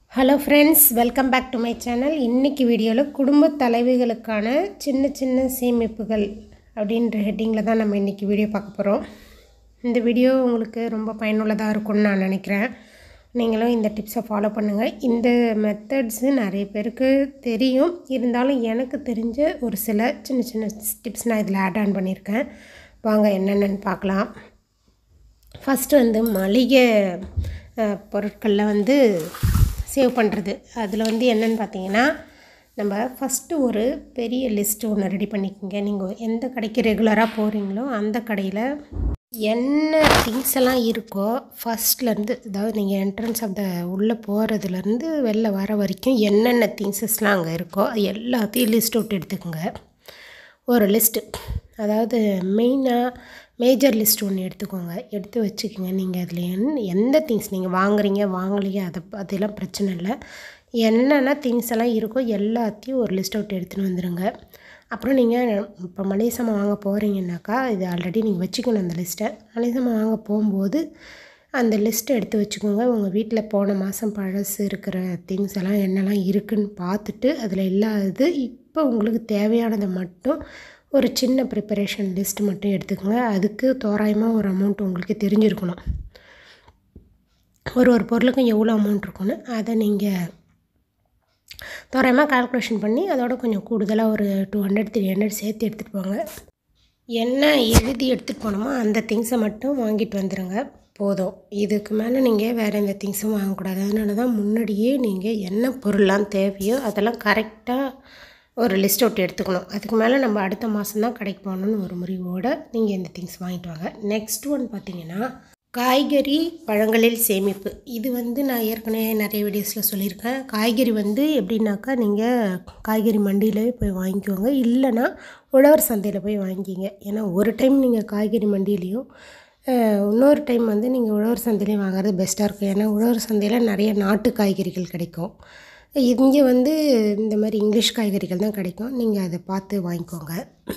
hello friends welcome back to my channel இன்றைக்கி வீடியோவில் குடும்ப தலைவிகளுக்கான சின்ன சின்ன சேமிப்புகள் அப்படின்ற ஹெட்டிங்கில் தான் நம்ம இன்றைக்கி வீடியோ பார்க்க போகிறோம் இந்த வீடியோ உங்களுக்கு ரொம்ப பயனுள்ளதாக இருக்கும்னு நான் நினைக்கிறேன் நீங்களும் இந்த டிப்ஸை ஃபாலோ பண்ணுங்கள் இந்த மெத்தட்ஸு நிறைய பேருக்கு தெரியும் இருந்தாலும் எனக்கு தெரிஞ்ச ஒரு சில சின்ன சின்ன டிப்ஸ் நான் இதில் ஆட் ஆன் பண்ணியிருக்கேன் வாங்க என்னென்னு பார்க்கலாம் ஃபஸ்ட்டு வந்து மளிகை அஹ், பொருட்களில் வந்து சேவ் பண்ணுறது அதில் வந்து என்னென்னு பார்த்தீங்கன்னா நம்ம ஃபஸ்ட்டு ஒரு பெரிய லிஸ்ட்டு ஒன்று ரெடி பண்ணிக்கோங்க நீங்கள் எந்த கடைக்கு ரெகுலராக போகிறீங்களோ அந்த கடையில் என்ன திங்ஸ் எல்லாம் இருக்கோ ஃபஸ்ட்லேருந்து அதாவது நீங்கள் என்ட்ரன்ஸ் ஆஃப் த உள்ளே போகிறதுலேருந்து வெளில வர வரைக்கும் என்னென்ன திங்ஸஸ்லாம் அங்கே இருக்கோ அது எல்லாத்தையும் லிஸ்ட் விட்டு எடுத்துக்கோங்க ஒரு லிஸ்ட்டு அதாவது மெயினாக மேஜர் லிஸ்ட் ஒன்று எடுத்துக்கோங்க எடுத்து வச்சுக்கோங்க நீங்கள் அதில் என் எந்த திங்ஸ் நீங்கள் வாங்குறீங்க வாங்கலையே அதை அதெல்லாம் பிரச்சனை இல்லை என்னென்ன திங்ஸ் எல்லாம் இருக்கோ எல்லாத்தையும் ஒரு லிஸ்ட் அவுட் எடுத்துன்னு வந்துடுங்க அப்புறம் நீங்கள் இப்போ மளிகை சாமான் வாங்க போகிறீங்கன்னாக்கா இது ஆல்ரெடி நீங்கள் வச்சுக்கணும் அந்த லிஸ்ட்டை மளிகை சாமான் வாங்க போகும்போது அந்த லிஸ்ட்டை எடுத்து வச்சுக்கோங்க உங்கள் வீட்டில் போன மாதம் பழசு இருக்கிற திங்ஸ் எல்லாம் என்னெல்லாம் இருக்குன்னு பார்த்துட்டு அதில் இல்லாதது இப்போ உங்களுக்கு தேவையானதை மட்டும் ஒரு சின்ன ப்ரிப்பரேஷன் லிஸ்ட் மட்டும் எடுத்துக்கோங்க அதுக்கு தோராயமாக ஒரு அமௌண்ட் உங்களுக்கு தெரிஞ்சிருக்கணும் ஒரு ஒரு பொருளுக்கும் எவ்வளோ அமௌண்ட் இருக்குன்னு அதை நீங்கள் தோராயமாக கால்குலேஷன் பண்ணி அதோட கொஞ்சம் கூடுதலாக ஒரு டூ ஹண்ட்ரட் த்ரீ ஹண்ட்ரட் சேர்த்து எடுத்துகிட்டு போங்க என்ன எழுதி எடுத்துகிட்டு போனோமோ அந்த திங்ஸை மட்டும் வாங்கிட்டு வந்துடுங்க போதும் இதுக்கு மேலே நீங்கள் வேறு எந்த திங்ஸும் வாங்கக்கூடாது அதனால தான் முன்னாடியே நீங்கள் என்ன பொருள்லாம் தேவையோ அதெல்லாம் கரெக்டாக ஒரு லிஸ்ட் அவுட் எடுத்துக்கணும் அதுக்கு மேலே நம்ம அடுத்த மாதம் தான் கடைக்கு போகணுன்னு ஒரு முறிவோடு நீங்கள் இந்த திங்ஸ் வாங்கிட்டு வாங்க நெக்ஸ்ட் ஒன் பார்த்தீங்கன்னா காய்கறி பழங்களில் சேமிப்பு இது வந்து நான் ஏற்கனவே நிறைய வீடியோஸில் சொல்லியிருக்கேன் காய்கறி வந்து எப்படின்னாக்கா நீங்கள் காய்கறி மண்டியிலே போய் வாங்கிக்கோங்க இல்லைன்னா உழவர் சந்தையில் போய் வாங்கிக்கிங்க ஏன்னா ஒரு டைம் நீங்கள் காய்கறி மண்டியிலையும் அஹ், இன்னொரு டைம் வந்து நீங்கள் உழவர் சந்தையிலையும் வாங்குறது பெஸ்ட்டாக இருக்கும் ஏன்னா உழவர் சந்தையில் நிறைய நாட்டு காய்கறிகள் கிடைக்கும் இங்கே வந்து இந்த மாதிரி இங்கிலீஷ் காய்கறிகள் தான் கிடைக்கும் நீங்கள் அதை பார்த்து வாங்கிக்கோங்க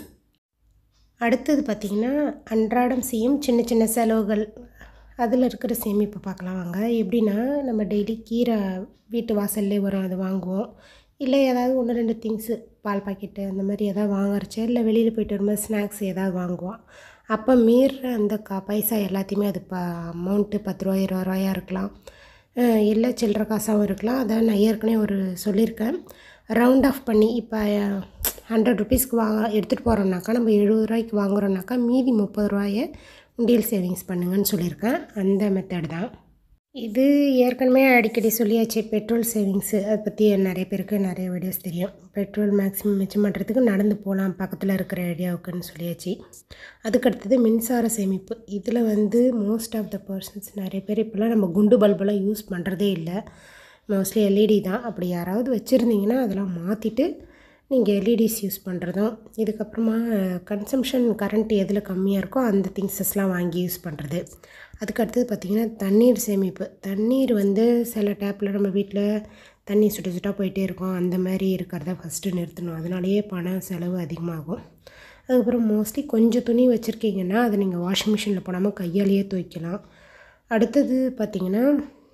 அடுத்தது பார்த்திங்கன்னா அன்றாடம் செய்யும் சின்ன சின்ன செலவுகள் அதில் இருக்கிற சேமிப்பு பார்க்கலாம் வாங்க எப்படின்னா நம்ம டெய்லி கீரை வீட்டு வாசல்லே வரும் அதை வாங்குவோம் இல்லை ஏதாவது ஒன்று ரெண்டு திங்ஸு பால் பாக்கெட்டு அந்த மாதிரி ஏதாவது வாங்குறச்ச இல்லை வெளியில் போயிட்டு வரும்போது ஸ்நாக்ஸ் ஏதாவது வாங்குவோம் அப்போ மீறுற அந்த கா பைசா எல்லாத்தையுமே அது ப அமௌண்ட்டு பத்து ரூபா இருபது ரூபாயா இருக்கலாம் அஹ் இல்லை சில்லற காசாகவும் இருக்கலாம் அதான் நான் ஏற்கனவே ஒரு சொல்லியிருக்கேன் ரவுண்ட் ஆஃப் பண்ணி இப்போ ஹண்ட்ரட் ருபீஸ்க்கு வாங்க எடுத்துகிட்டு போகிறோம்னாக்கா நம்ம எழுபது ரூபாய்க்கு வாங்குறோம்னாக்கா மீதி முப்பது ரூபாயை உண்டியல் சேவிங்ஸ் பண்ணுங்கன்னு சொல்லியிருக்கேன் அந்த மெத்தட் தான் இது ஏற்கனவே அடிக்கடி சொல்லியாச்சு பெட்ரோல் சேவிங்ஸு அதை பற்றி நிறைய பேருக்கு நிறைய வீடியோஸ் தெரியும் பெட்ரோல் மேக்ஸிமம் மிச்சம் பண்ணுறதுக்கு நடந்து போகலாம் பக்கத்தில் இருக்கிற ஏரியாவுக்குன்னு சொல்லியாச்சு அதுக்கடுத்தது மின்சார சேமிப்பு இதில் வந்து மோஸ்ட் ஆஃப் த பர்சன்ஸ் நிறைய பேர் இப்போலாம் நம்ம குண்டு பல்பெல்லாம் யூஸ் பண்ணுறதே இல்லை மோஸ்ட்லி எல்இடி தான் அப்படி யாராவது வச்சுருந்தீங்கன்னா அதெல்லாம் மாற்றிட்டு நீங்கள் எல்இடிஸ் யூஸ் பண்ணுறதும் இதுக்கப்புறமா கன்சம்ஷன் கரண்ட் எதில் கம்மியாக இருக்கோ அந்த திங்ஸஸ்லாம் வாங்கி யூஸ் பண்ணுறது அதுக்கடுத்தது பார்த்திங்கன்னா தண்ணீர் சேமிப்பு தண்ணீர் வந்து சில டேப்பில் நம்ம வீட்டில் தண்ணி சுட்டு சுட்டாக போயிட்டே இருக்கும் அந்த மாதிரி இருக்கிறத ஃபஸ்ட்டு நிறுத்தணும் அதனாலேயே பணம் செலவு அதிகமாகும் அதுக்கப்புறம் மோஸ்ட்லி கொஞ்சம் துணி வச்சுருக்கீங்கன்னா அதை நீங்கள் வாஷிங் மிஷினில் போடாமல் கையாலேயே துவைக்கலாம் அடுத்தது பார்த்திங்கன்னா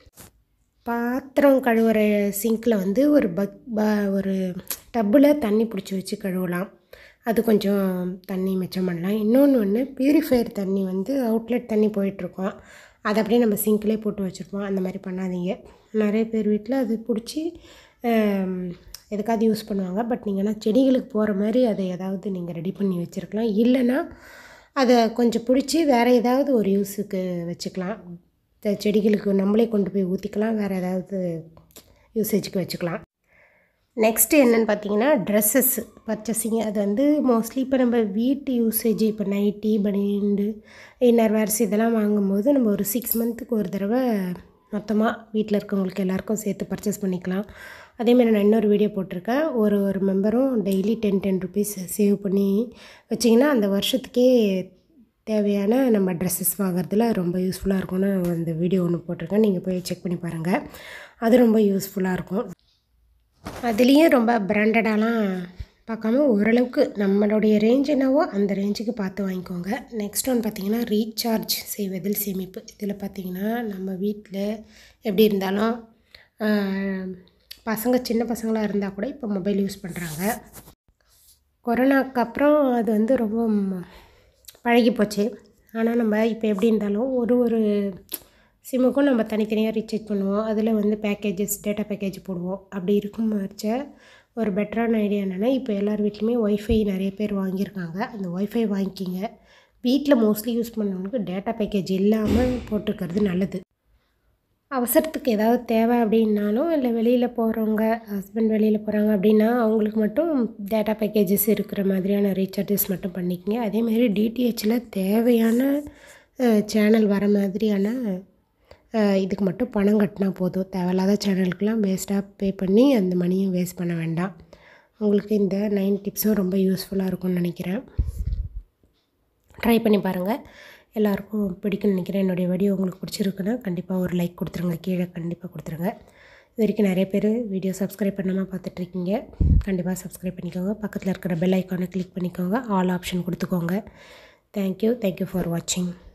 பாத்திரம் கழுவுற சிங்கில் வந்து ஒரு பக் ப ஒரு டப்பில் தண்ணி பிடிச்சி வச்சு கழுவலாம் அது கொஞ்சம் தண்ணி மிச்சம் பண்ணலாம் இன்னொன்று ஒன்று பியூரிஃபையர் தண்ணி வந்து அவுட்லெட் தண்ணி போயிட்டுருக்கோம் அதை அப்படியே நம்ம சிங்க்லேயே போட்டு வச்சுருப்போம் அந்த மாதிரி பண்ணாதீங்க நிறைய பேர் வீட்டில் அது பிடிச்சி எதுக்காவது யூஸ் பண்ணுவாங்க பட் நீங்கன்னா செடிகளுக்கு போகிற மாதிரி அதை ஏதாவது நீங்கள் ரெடி பண்ணி வச்சுருக்கலாம் இல்லைன்னா அதை கொஞ்சம் பிடிச்சி வேறு ஏதாவது ஒரு யூஸுக்கு வச்சுக்கலாம் இந்த செடிகளுக்கு நம்மளே கொண்டு போய் ஊற்றிக்கலாம் வேறு ஏதாவது யூசேஜுக்கு வச்சுக்கலாம் நெக்ஸ்ட்டு என்னென்னு பார்த்தீங்கன்னா ட்ரெஸ்ஸஸ் பர்ச்சேசிங் அது வந்து மோஸ்ட்லி இப்போ நம்ம வீட்டு யூசேஜ் இப்போ நைட்டி பனியண்டு இன்னர் வேர்ஸ் இதெல்லாம் வாங்கும்போது நம்ம ஒரு சிக்ஸ் மந்த்துக்கு ஒரு தடவை மொத்தமாக வீட்டில் இருக்கவங்களுக்கு எல்லாருக்கும் சேர்த்து பர்ச்சேஸ் பண்ணிக்கலாம் அதேமாதிரி நான் இன்னொரு வீடியோ போட்டிருக்கேன் ஒரு ஒரு மெம்பரும் daily ten ten rupees save பண்ணி வச்சிங்கன்னா அந்த வருஷத்துக்கே தேவையான நம்ம ட்ரெஸ்ஸஸ் வாங்குறதுல ரொம்ப யூஸ்ஃபுல்லாக இருக்கும்னு அந்த வீடியோ ஒன்று போட்டிருக்கேன் நீங்கள் போய் செக் பண்ணி பாருங்கள் அது ரொம்ப யூஸ்ஃபுல்லாக இருக்கும் அதுலேயும் ரொம்ப பிராண்டடாலாம் பார்க்காம ஓரளவுக்கு நம்மளுடைய ரேஞ்ச் என்னவோ அந்த ரேஞ்சுக்கு பார்த்து வாங்கிக்கோங்க நெக்ஸ்ட் ஒன் பார்த்திங்கன்னா ரீசார்ஜ் செய்வதில் சேமிப்பு இதில் பார்த்திங்கன்னா நம்ம வீட்டில் எப்படி இருந்தாலும் ஆஹ், பசங்க சின்ன பசங்களாக இருந்தால் கூட இப்போ மொபைல் யூஸ் பண்ணுறாங்க கொரோனாக்கு அப்புறம் அது வந்து ரொம்ப ம், பழகி போச்சு ஆனால் நம்ம இப்போ எப்படி இருந்தாலும் ஒரு ஒரு சிம்முக்கும் நம்ம தனித்தனியாக ரீசார்ஜ் பண்ணுவோம் அதில் வந்து பேக்கேஜஸ் டேட்டா பேக்கேஜ் போடுவோம் அப்படி இருக்கும் வச்ச ஒரு பெட்டரான ஐடியா என்னென்னா இப்போ எல்லார் வீட்லேயுமே ஒய்ஃபை நிறைய பேர் வாங்கியிருக்காங்க அந்த ஒய்ஃபை வாங்கிக்கிங்க வீட்டில் மோஸ்ட்லி யூஸ் பண்ணவங்களுக்கு டேட்டா பேக்கேஜ் இல்லாமல் போட்டுக்கிறது நல்லது அவசரத்துக்கு ஏதாவது தேவை அப்படின்னாலும் இல்லை வெளியில் போகிறவங்க ஹஸ்பண்ட் வெளியில் போகிறாங்க அப்படின்னா அவங்களுக்கு மட்டும் டேட்டா பேக்கேஜஸ் இருக்கிற மாதிரியான ரீசார்ஜஸ் மட்டும் பண்ணிக்கங்க அதேமாதிரி டிடிஹெச்சில் தேவையான சேனல் வர மாதிரியான அஹ், இதுக்கு மட்டும் பணம் கட்டினா போதும் தேவையில்லாத சேனலுக்கெலாம் வேஸ்ட்டாக பே பண்ணி அந்த மணியும் வேஸ்ட் பண்ண வேண்டாம் உங்களுக்கு இந்த நைன் டிப்ஸும் ரொம்ப யூஸ்ஃபுல்லாக இருக்கும்னு நினைக்கிறேன் ட்ரை பண்ணி பாருங்கள் எல்லாருக்கும் பிடிக்கும்னு நினைக்கிறேன் என்னுடைய வீடியோ உங்களுக்கு பிடிச்சிருக்குன்னா கண்டிப்பாக ஒரு லைக் கொடுத்துருங்க கீழே கண்டிப்பாக கொடுத்துருங்க இது வரைக்கும் நிறைய பேர் வீடியோ சப்ஸ்கிரைப் பண்ணாமல் பார்த்துட்ருக்கீங்க கண்டிப்பாக சப்ஸ்கிரைப் பண்ணிக்கோங்க பக்கத்தில் இருக்கிற பெல் ஐக்கானை கிளிக் பண்ணிக்கோங்க ஆல் ஆப்ஷன் கொடுத்துக்கோங்க தேங்க்யூ தேங்க்யூ ஃபார் வாட்சிங்